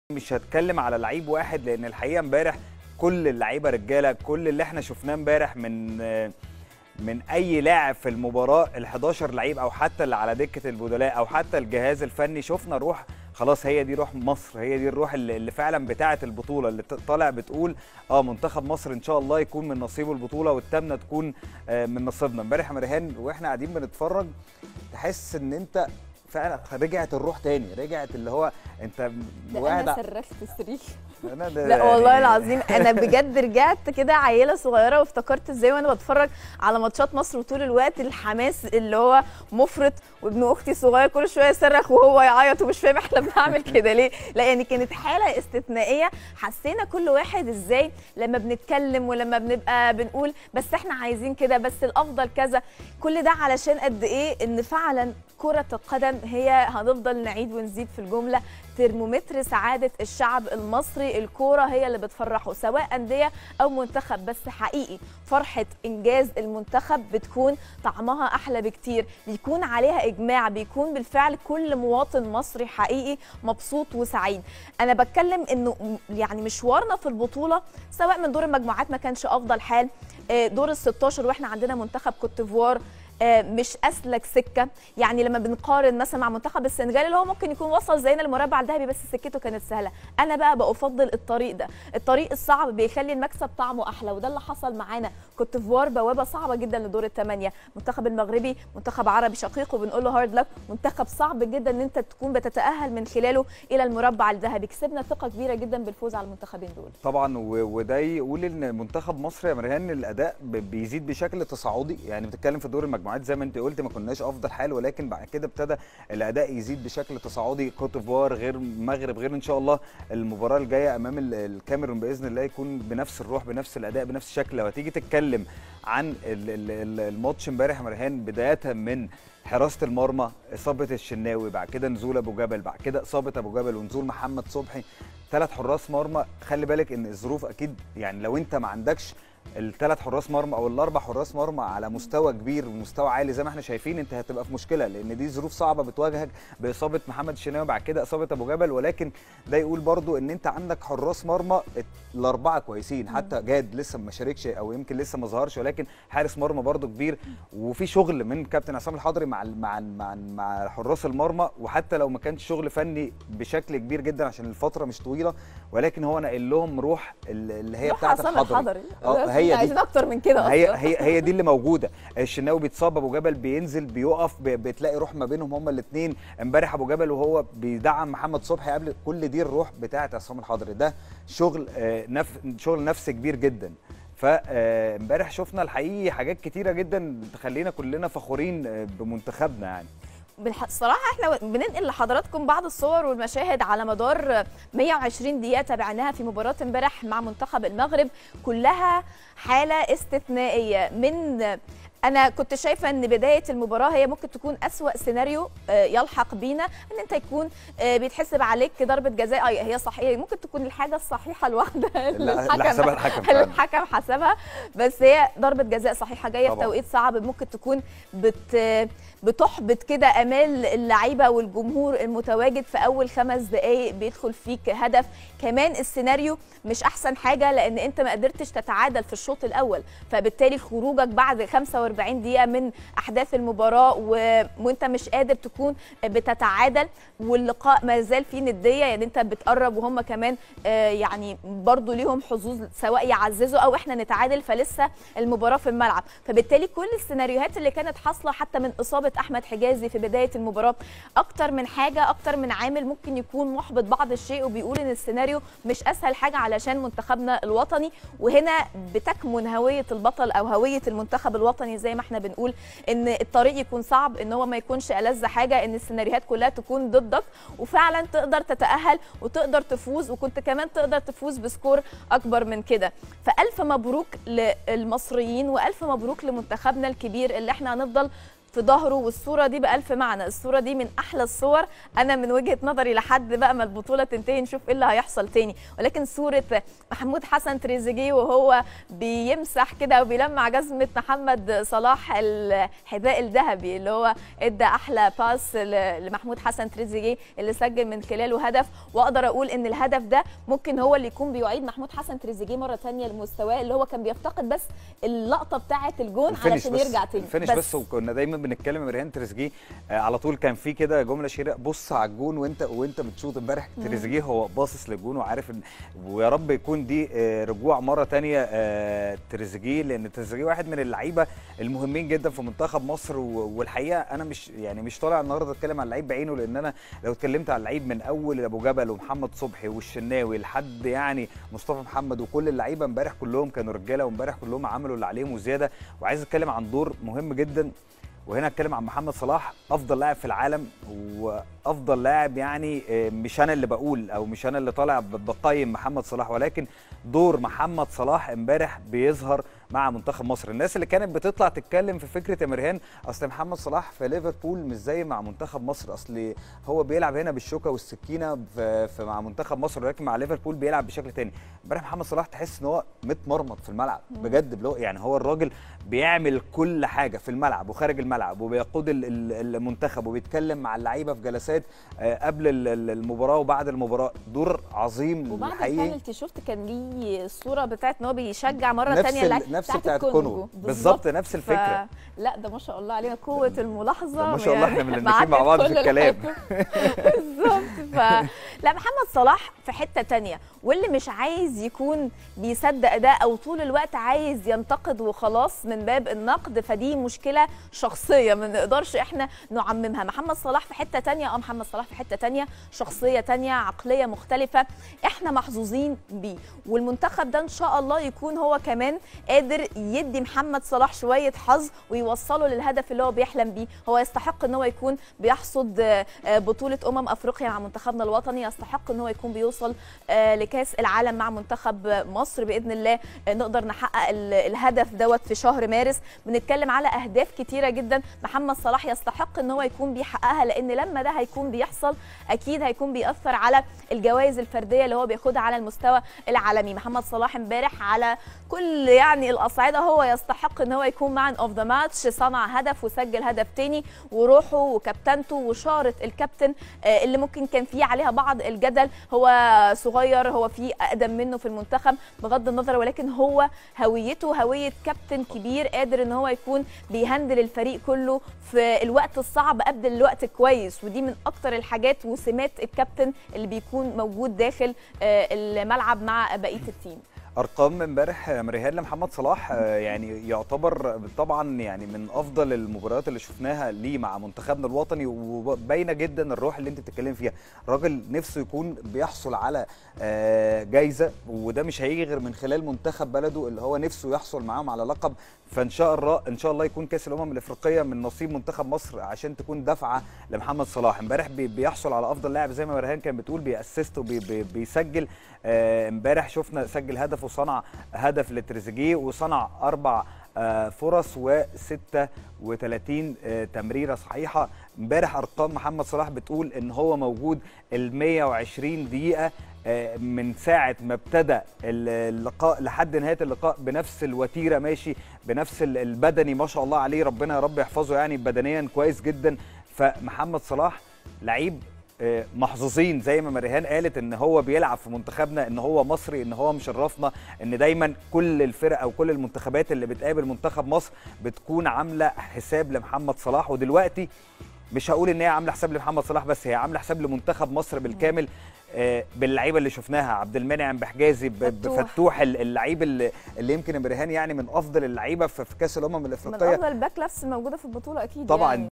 مش هتكلم على لعيب واحد لان الحقيقه امبارح كل اللعيبه رجاله كل اللي احنا شفناه امبارح من من اي لاعب في المباراه ال11 لعيب او حتى اللي على دكه البدلاء او حتى الجهاز الفني شفنا روح خلاص هي دي روح مصر هي دي الروح اللي, اللي فعلا بتاعه البطوله اللي طالع بتقول اه منتخب مصر ان شاء الله يكون من نصيبه البطوله والتامنه تكون آه من نصيبنا امبارح يا مريهان واحنا قاعدين بنتفرج تحس ان انت فعلا رجعت الروح تاني رجعت اللي هو انت ده انا صرخت صريخ أنا ده لا والله يعني- العظيم انا بجد رجعت كده عيله صغيره وافتكرت ازاي وانا بتفرج على ماتشات مصر وطول الوقت الحماس اللي هو مفرط وابن اختي الصغير كل شويه يصرخ وهو يعيط ومش فاهم احنا بنعمل كده ليه لا يعني كانت حاله استثنائيه حسينا كل واحد ازاي لما بنتكلم ولما بنبقى بنقول بس احنا عايزين كده بس الافضل كذا كل ده علشان قد ايه ان فعلا كره القدم هي هنفضل نعيد ونزيد في الجمله ترمومتر سعاده الشعب المصري الكوره هي اللي بتفرحه سواء انديه او منتخب بس حقيقي فرحه انجاز المنتخب بتكون طعمها احلى بكتير بيكون عليها اجماع بيكون بالفعل كل مواطن مصري حقيقي مبسوط وسعيد انا بتكلم انه م- يعني مشوارنا في البطوله سواء من دور المجموعات ما كانش افضل حال آه، دور ال 16 واحنا عندنا منتخب كوت ديفوار آه، مش اسلك سكه يعني لما بنقارن مثلا مع منتخب السنغال اللي هو ممكن يكون وصل زينا المربع الذهبي بس سكته كانت سهله انا بقى بفضل الطريق ده الطريق الصعب بيخلي المكسب طعمه احلى وده اللي حصل معانا كوت ديفوار بوابه صعبه جدا لدور الثمانيه المنتخب المغربي منتخب عربي شقيق وبنقول له هارد لك منتخب صعب جدا ان انت تكون بتتاهل من خلاله الى المربع الذهبي كسبنا ثقه كبيره جدا بالفوز على المنتخبين دول طبعا و- وده يقول ان منتخب مصر يا مريهان الاداء ب- بيزيد بشكل تصاعدي يعني بتتكلم في دور المجموعات زي ما انت قلت ما كناش افضل حال ولكن بعد كده ابتدى الاداء يزيد بشكل تصاعدي كوت ديفوار غير المغرب غير ان شاء الله المباراه الجايه امام ال- الكاميرون باذن الله يكون بنفس الروح بنفس الاداء بنفس الشكل لو هتيجي تتكلم عن ال- ال- ال- الماتش امبارح يا مريهان بدايه من حراسه المرمى اصابه الشناوي بعد كده نزول ابو جبل بعد كده اصابه ابو جبل ونزول محمد صبحي ثلاث حراس مرمى خلي بالك ان الظروف اكيد يعني لو انت ما عندكش الثلاث حراس مرمى او الاربع حراس مرمى على مستوى كبير ومستوى عالي زي ما احنا شايفين انت هتبقى في مشكله لان دي ظروف صعبه بتواجهك باصابه محمد الشناوي بعد كده اصابه ابو جبل ولكن ده يقول برضو ان انت عندك حراس مرمى الاربعه كويسين حتى جاد لسه ما شاركش او يمكن لسه ما ظهرش ولكن حارس مرمى برضو كبير وفي شغل من كابتن عصام الحضري مع ال- مع ال- مع ال- مع حراس المرمى وحتى لو ما كانش شغل فني بشكل كبير جدا عشان الفتره مش طويله ولكن هو نقل لهم روح ال- اللي هي روح بتاعه عصام الحضري الحضري اه هي دي عايزين اكتر من كده هي أصلاً. هي هي دي اللي موجوده الشناوي بيتصاب ابو جبل بينزل بيقف ب- بتلاقي روح ما بينهم هما الاثنين امبارح ابو جبل وهو بيدعم محمد صبحي قبل كل دي الروح بتاعه عصام الحضري ده شغل آه، نف شغل نفسي كبير جدا فامبارح شفنا الحقيقي حاجات كتيره جدا تخلينا كلنا فخورين آه، بمنتخبنا يعني بالح- الصراحه احنا بننقل لحضراتكم بعض الصور والمشاهد على مدار 120 دقيقه تابعناها في مباراه امبارح مع منتخب المغرب كلها حاله استثنائيه من انا كنت شايفه ان بدايه المباراه هي ممكن تكون اسوا سيناريو آه، يلحق بينا ان انت يكون آه، بيتحسب عليك ضربه جزاء آه، هي صحيحه ممكن تكون الحاجه الصحيحه الواحده اللي لا- اللي حسبها الحكم اللي فعلا. الحكم حسبها بس هي ضربه جزاء صحيحه جايه في طبعاً. توقيت صعب ممكن تكون بت بتحبط كده امال اللعيبه والجمهور المتواجد في اول خمس دقائق بيدخل فيك هدف كمان السيناريو مش احسن حاجه لان انت ما قدرتش تتعادل في الشوط الاول فبالتالي خروجك بعد 45 دقيقه من احداث المباراه و... وانت مش قادر تكون بتتعادل واللقاء ما زال فيه نديه يعني انت بتقرب وهم كمان آه، يعني برضو ليهم حظوظ سواء يعززوا او احنا نتعادل فلسه المباراه في الملعب فبالتالي كل السيناريوهات اللي كانت حاصله حتى من اصابه احمد حجازي في بدايه المباراه اكتر من حاجه اكتر من عامل ممكن يكون محبط بعض الشيء وبيقول ان السيناريو مش اسهل حاجه علشان منتخبنا الوطني وهنا بتكمن هويه البطل او هويه المنتخب الوطني زي ما احنا بنقول ان الطريق يكون صعب ان هو ما يكونش ألذ حاجه ان السيناريوهات كلها تكون ضدك وفعلا تقدر تتاهل وتقدر تفوز وكنت كمان تقدر تفوز بسكور اكبر من كده فالف مبروك للمصريين والف مبروك لمنتخبنا الكبير اللي احنا هنفضل في ظهره والصوره دي بالف معنى الصوره دي من احلى الصور انا من وجهه نظري لحد بقى ما البطوله تنتهي نشوف ايه اللي هيحصل تاني ولكن صوره محمود حسن تريزيجيه وهو بيمسح كده وبيلمع جزمه محمد صلاح الحذاء الذهبي اللي هو ادى احلى باس ل- لمحمود حسن تريزيجيه اللي سجل من خلاله هدف واقدر اقول ان الهدف ده ممكن هو اللي يكون بيعيد محمود حسن تريزيجيه مره تانية لمستواه اللي هو كان بيفتقد بس اللقطه بتاعه الجون الفينش علشان بس يرجع تاني الفينش بس, وكنا دايما بنتكلم يا مريان تريزيجيه آه على طول كان في كده جمله شهيره بص على الجون وانت وانت بتشوط امبارح تريزيجيه هو باصص للجون وعارف ان ويا رب يكون دي آه رجوع مره تانية آه تريزيجيه لان تريزيجيه واحد من اللعيبه المهمين جدا في منتخب مصر و- والحقيقه انا مش يعني مش طالع النهارده اتكلم عن اللعيب بعينه لان انا لو اتكلمت عن اللعيب من اول ابو جبل ومحمد صبحي والشناوي لحد يعني مصطفى محمد وكل اللعيبه امبارح كلهم كانوا رجاله وامبارح كلهم عملوا اللي عليهم وزياده وعايز اتكلم عن دور مهم جدا وهنا اتكلم عن محمد صلاح افضل لاعب في العالم وافضل لاعب يعني آه، مش انا اللي بقول او مش انا اللي طالع ب- بقيم محمد صلاح ولكن دور محمد صلاح امبارح بيظهر مع منتخب مصر الناس اللي كانت بتطلع تتكلم في فكره يا مرهان اصل محمد صلاح في ليفربول مش زي مع منتخب مصر اصل هو بيلعب هنا بالشوكه والسكينه في, في مع منتخب مصر ولكن مع ليفربول بيلعب بشكل تاني امبارح محمد صلاح تحس ان هو متمرمط في الملعب بجد بلو يعني هو الراجل بيعمل كل حاجه في الملعب وخارج الملعب وبيقود ال- ال- المنتخب وبيتكلم مع اللعيبه في جلسات آه، قبل ال- ال- المباراه وبعد المباراه دور عظيم وبعد حقيقي البنالتي شفت كان ليه الصوره بتاعت ان هو بيشجع مره نفس تانية ال- اللعيب نفس بتاعت كونغو. بالظبط نفس الفكرة. لا ده ما شاء الله علينا قوه الملاحظه ده ما شاء الله يعني احنا معاك ملنكين مع بعض في كل الكلام. الحاجات. بالظبط ف لا محمد صلاح في حته تانية واللي مش عايز يكون بيصدق ده او طول الوقت عايز ينتقد وخلاص من باب النقد فدي مشكله شخصيه ما نقدرش احنا نعممها محمد صلاح في حته تانية اه محمد صلاح في حته تانية شخصيه تانية عقليه مختلفه احنا محظوظين بيه والمنتخب ده ان شاء الله يكون هو كمان قادر يدي محمد صلاح شويه حظ ويوصله للهدف اللي هو بيحلم بيه هو يستحق ان هو يكون بيحصد آه، آه، بطوله امم افريقيا مع منتخبنا الوطني يستحق ان هو يكون بيوصل آه، لكاس العالم مع منتخب مصر باذن الله آه، نقدر نحقق ال- الهدف دوت في شهر مارس بنتكلم على اهداف كتيره جدا محمد صلاح يستحق ان هو يكون بيحققها لان لما ده هيكون بيحصل اكيد هيكون بيأثر على الجوائز الفرديه اللي هو بياخدها على المستوى العالمي محمد صلاح امبارح على كل يعني الاصعده هو يستحق ان هو يكون مان اوف ذا ماتش صنع هدف وسجل هدف تاني وروحه وكابتنته وشاره الكابتن آه، اللي ممكن كان فيه عليها بعض الجدل هو صغير هو في اقدم منه في المنتخب بغض النظر ولكن هو هويته هويه كابتن كبير قادر ان هو يكون بيهندل الفريق كله في الوقت الصعب قبل الوقت كويس ودي من اكتر الحاجات وسمات الكابتن اللي بيكون موجود داخل آه، الملعب مع بقيه التيم ارقام امبارح مريهان لمحمد صلاح آه، يعني يعتبر طبعا يعني من افضل المباريات اللي شفناها ليه مع منتخبنا الوطني وباينه جدا الروح اللي انت بتتكلم فيها راجل نفسه يكون بيحصل على آه، جايزه وده مش هيجي غير من خلال منتخب بلده اللي هو نفسه يحصل معاهم على لقب فان شاء الله ان شاء الله يكون كاس الامم الافريقيه من نصيب منتخب مصر عشان تكون دفعه لمحمد صلاح امبارح بي- بيحصل على افضل لاعب زي ما مرهان كان بتقول بيأسست وبيسجل آه، امبارح شفنا سجل هدف وصنع هدف لتريزيجيه وصنع اربع آه، فرص و36 تمريره صحيحه امبارح ارقام محمد صلاح بتقول ان هو موجود ال 120 دقيقه آه، من ساعه ما ابتدى اللقاء لحد نهايه اللقاء بنفس الوتيره ماشي بنفس ال- البدني ما شاء الله عليه ربنا يا رب يحفظه يعني بدنيا كويس جدا فمحمد صلاح لعيب آه، محظوظين زي ما مريهان قالت ان هو بيلعب في منتخبنا ان هو مصري ان هو مشرفنا ان دايما كل الفرق او كل المنتخبات اللي بتقابل منتخب مصر بتكون عامله حساب لمحمد صلاح ودلوقتي مش هقول ان هي عامله حساب لمحمد صلاح بس هي عامله حساب لمنتخب مصر بالكامل آه، باللعيبه اللي شفناها عبد المنعم بحجازي ب- فتوح. بفتوح ال- اللعيب اللي, اللي يمكن مريهان يعني من افضل اللعيبه في في كاس الامم من الافريقيه افضل الباك لافس موجوده في البطوله اكيد طبعا يعني.